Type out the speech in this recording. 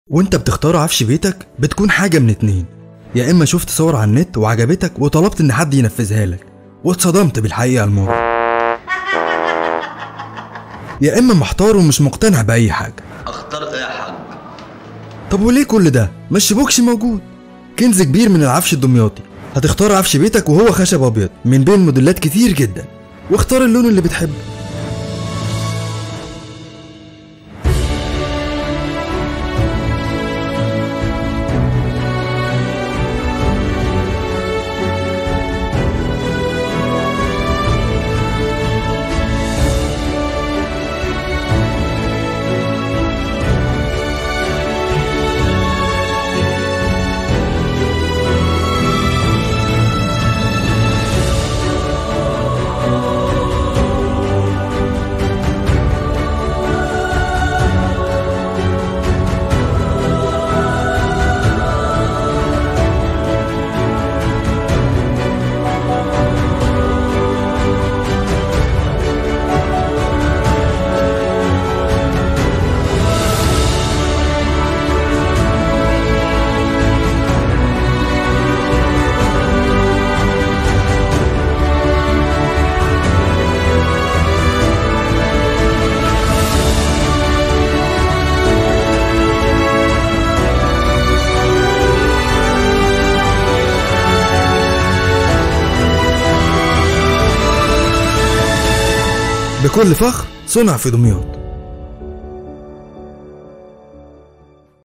وانت بتختار عفش بيتك بتكون حاجة من اتنين يا اما شفت صور على النت وعجبتك وطلبت ان حد ينفذها لك واتصدمت بالحقيقة المرة يا اما محتار ومش مقتنع بأي حاجة اختار ايه يا حاج طب وليه كل ده؟ ما الشبوكش موجود كنز كبير من العفش الدمياطي هتختار عفش بيتك وهو خشب ابيض من بين موديلات كتير جدا واختار اللون اللي بتحبه بكل فخر صنع في دمياط